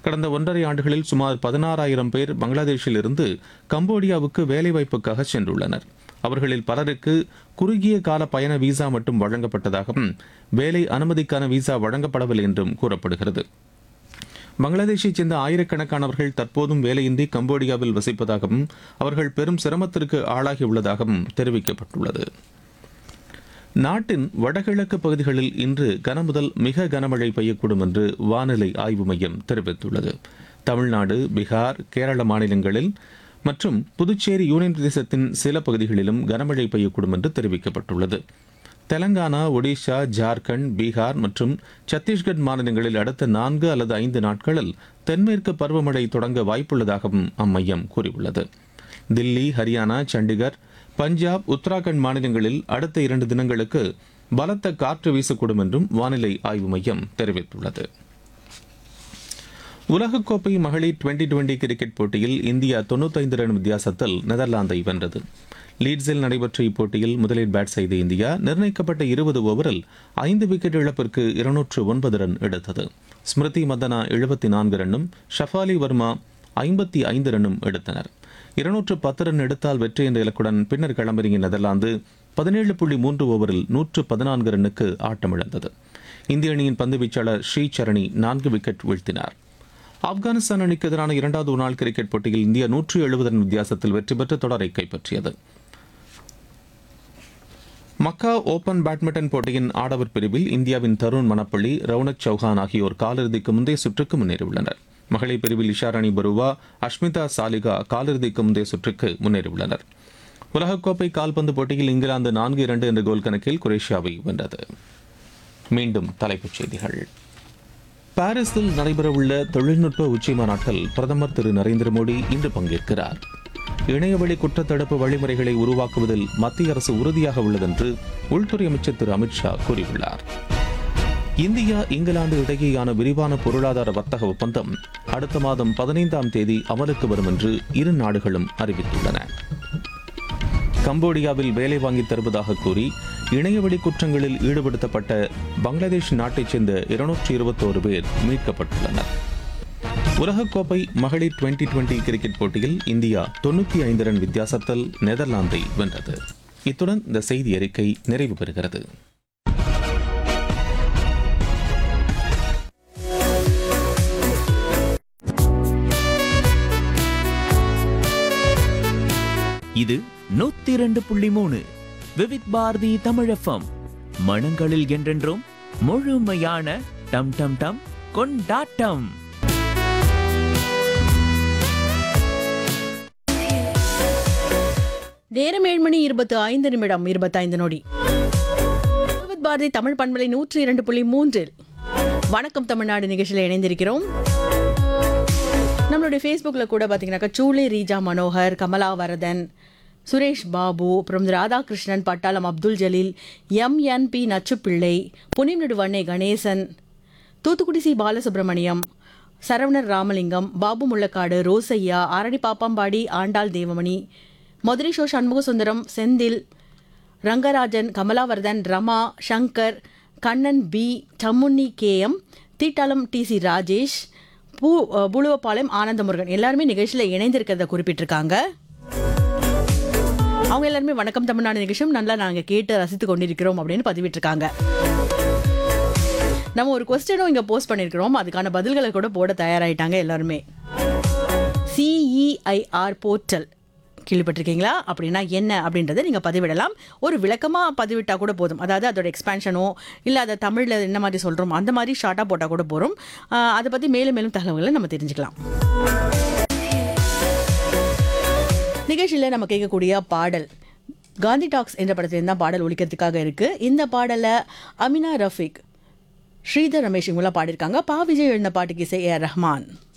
கடந்த ஒன்றரை ஆண்டுகளில் சுமார் பதினாறாயிரம் பேர் பங்களாதேஷில் இருந்து கம்போடியாவுக்கு வேலைவாய்ப்புக்காக சென்றுள்ளனர் அவர்களில் பலருக்கு குறுகிய கால பயண விசா மட்டும் வழங்கப்பட்டதாகவும் வேலை அனுமதிக்கான விசா வழங்கப்படவில்லை என்றும் கூறப்படுகிறது பங்களாதேஷைச் சேர்ந்த ஆயிரக்கணக்கானவர்கள் தற்போதும் வேலையின்றி கம்போடியாவில் வசிப்பதாகவும் அவர்கள் பெரும் சிரமத்திற்கு ஆளாகியுள்ளதாகவும் தெரிவிக்கப்பட்டுள்ளது நாட்டின் வடகிழக்கு பகுதிகளில் இன்று கனமுதல் மிக கனமழை பெய்யக்கூடும் என்று வானிலை ஆய்வு மையம் தெரிவித்துள்ளது தமிழ்நாடு பீகார் கேரள மாநிலங்களில் மற்றும் புதுச்சேரி யூனியன் பிரதேசத்தின் சில பகுதிகளிலும் கனமழை பெய்யக்கூடும் என்று தெரிவிக்கப்பட்டுள்ளது தெலங்கானா ஒடிஷா ஜார்க்கண்ட் பீகார் மற்றும் சத்தீஸ்கட் மாநிலங்களில் அடுத்த நான்கு அல்லது ஐந்து நாட்களில் தென்மேற்கு பருவமழை தொடங்க வாய்ப்புள்ளதாகவும் அம்மையம் கூறியுள்ளது தில்லி ஹரியானா சண்டிகர் பஞ்சாப் உத்தராகண்ட் மாநிலங்களில் அடுத்த இரண்டு தினங்களுக்கு பலத்த காற்று வீசக்கூடும் என்றும் வானிலை ஆய்வு மையம் தெரிவித்துள்ளது உலகக்கோப்பை மகளிர் டுவெண்டி டுவெண்டி கிரிக்கெட் போட்டியில் இந்தியா தொண்ணூத்தைந்து ரன் வித்தியாசத்தில் நெதர்லாந்தை வென்றது லீட்ஸில் நடைபெற்ற இப்போட்டியில் முதலில் பேட் செய்த இந்தியா நிர்ணயிக்கப்பட்ட இருபது ஓவரில் ஐந்து விக்கெட் இழப்பிற்கு இருநூற்று ஒன்பது ரன் எடுத்தது ஸ்மிருதி மந்தனா எழுபத்தி நான்கு ரன்னும் ஷஃபாலி வர்மா ஐம்பத்தி ஐந்து ரன்னும் எடுத்தனர் இருநூற்று பத்து ரன் எடுத்தால் வெற்றி என்ற இலக்குடன் பின்னர் களமிறங்கிய நெதர்லாந்து பதினேழு புள்ளி மூன்று ஓவரில் நூற்று பதினான்கு ரன்னுக்கு ஆட்டமிழந்தது இந்திய அணியின் பந்து வீச்சாளர் ஸ்ரீசரணி நான்கு விக்கெட் வீழ்த்தினார் ஆப்கானிஸ்தான் அணிக்கு எதிரான இரண்டாவது ஒருநாள் கிரிக்கெட் போட்டியில் இந்தியா நூற்று எழுபது ரன் வித்தியாசத்தில் வெற்றி பெற்று தொடரை கைப்பற்றியது மக்கா ஓபன் பேட்மிண்டன் போட்டியின் ஆடவர் பிரிவில் இந்தியாவின் தருண் மணப்பள்ளி ரவுனக் சௌஹான் ஆகியோர் காலிறுதிக்கு முந்தைய சுற்றுக்கு முன்னேறியுள்ளனர் மகளிர் பிரிவில் இஷாராணி பருவா அஷ்மிதா சாலிகா காலிறுதிக்கு முந்தைய சுற்றுக்கு முன்னேறியுள்ளனர் உலகக்கோப்பை கால்பந்து போட்டியில் இங்கிலாந்து நான்கு இரண்டு என்ற கோல் கணக்கில் குரேஷியாவை வென்றது மீண்டும் தலைப்புச் செய்திகள் பாரிஸில் நடைபெறவுள்ள தொழில்நுட்ப உச்சி மாநாட்டில் பிரதமர் திரு நரேந்திர மோடி இன்று பங்கேற்கிறார் இணையவழி குற்றத்தடுப்பு வழிமுறைகளை உருவாக்குவதில் மத்திய அரசு உறுதியாக உள்ளதென்று உள்துறை அமைச்சர் திரு அமித்ஷா கூறியுள்ளார் இந்தியா இங்கிலாந்து இடையேயான விரிவான பொருளாதார வர்த்தக ஒப்பந்தம் அடுத்த மாதம் பதினைந்தாம் தேதி அமலுக்கு வரும் என்று இரு நாடுகளும் அறிவித்துள்ளன கம்போடியாவில் வேலை வாங்கித் தருவதாக கூறி இணையவழி குற்றங்களில் ஈடுபடுத்தப்பட்ட பங்களாதேஷ் நாட்டைச் சேர்ந்த இருநூற்றி இருபத்தோரு பேர் மீட்கப்பட்டுள்ளனர் உலகக்கோப்பை மகளிர் டுவெண்டி டுவெண்டி கிரிக்கெட் போட்டியில் இந்தியா தொண்ணூற்றி ஐந்து ரன் வித்தியாசத்தில் நெதர்லாந்தை வென்றது இத்துடன் இந்த செய்தி அறிக்கை நிறைவு பெறுகிறது இது நூத்தி இரண்டு புள்ளி மூணு விவித் பாரதி தமிழஃபம் மனங்களில் என்றென்றும் முழுமையான டம் டம் டம் கொண்டாட்டம் நேரம் ஏழு மணி இருபத்து ஐந்து நிமிடம் இருபத்தைந்து நொடி விவித் பாரதி தமிழ் பண்பலை நூற்றி இரண்டு புள்ளி மூன்றில் வணக்கம் தமிழ்நாடு நிகழ்ச்சியில் இணைந்திருக்கிறோம் நம்மளுடைய ஃபேஸ்புக்கில் கூட பார்த்தீங்கன்னாக்கா சூளை ரீஜா மனோகர் கமலா வரதன் சுரேஷ் பாபு அப்புறம் ராதாகிருஷ்ணன் பட்டாளம் அப்துல் ஜலீல் எம்என்பி நச்சுப்பிள்ளை புனிநடுவண்ணை கணேசன் தூத்துக்குடி சி பாலசுப்ரமணியம் சரவணர் ராமலிங்கம் பாபு முள்ளக்காடு ரோசையா ஆரணி பாப்பாம்பாடி ஆண்டாள் தேவமணி மதுரை ஷோ சண்முக சுந்தரம் செந்தில் ரங்கராஜன் கமலாவர்தன் ரமா சங்கர் கண்ணன் பி சம்முன்னி கேஎம் தீட்டாளம் டி சி ராஜேஷ் பூ அஹ், புழுவப்பாளையம் ஆனந்தமுருகன் எல்லாருமே நிகழ்ச்சியில் இணைந்திருக்கிறத குறிப்பிட்டிருக்காங்க அவங்க எல்லாருமே வணக்கம் தமிழ்நாடு நிகழ்ச்சியும் நல்லா நாங்கள் கேட்டு ரசித்து கொண்டிருக்கிறோம் அப்படின்னு பதிவிட்டிருக்காங்க நம்ம ஒரு கொஸ்டினும் இங்கே போஸ்ட் பண்ணியிருக்கிறோம் அதுக்கான பதில்களை கூட போட தயாராயிட்டாங்க எல்லாருமே சிஇஐஆர் போர்ட்டல் கேள்விப்பட்டிருக்கீங்களா அப்படின்னா என்ன அப்படின்றத நீங்கள் பதிவிடலாம் ஒரு விளக்கமாக பதிவிட்டால் கூட போதும் அதாவது அதோட எக்ஸ்பேன்ஷனோ இல்லை அதை தமிழில் என்ன மாதிரி சொல்கிறோம் அந்த மாதிரி ஷார்ட்டாக போட்டால் கூட போகிறோம் அதை பற்றி மேலும் மேலும் தகவல்களை நம்ம தெரிஞ்சுக்கலாம் நிகழ்ச்சியில் நம்ம கேட்கக்கூடிய பாடல் காந்தி டாக்ஸ் என்ற படத்திலிருந்து தான் பாடல் ஒழிக்கிறதுக்காக இருக்குது இந்த பாடலை அமினா ரஃபிக் ஸ்ரீதர் ரமேஷ் இவங்களாம் பாடியிருக்காங்க பா விஜய் எழுந்த பாட்டுக்கு இசை ஏ ஆர் ரஹ்மான்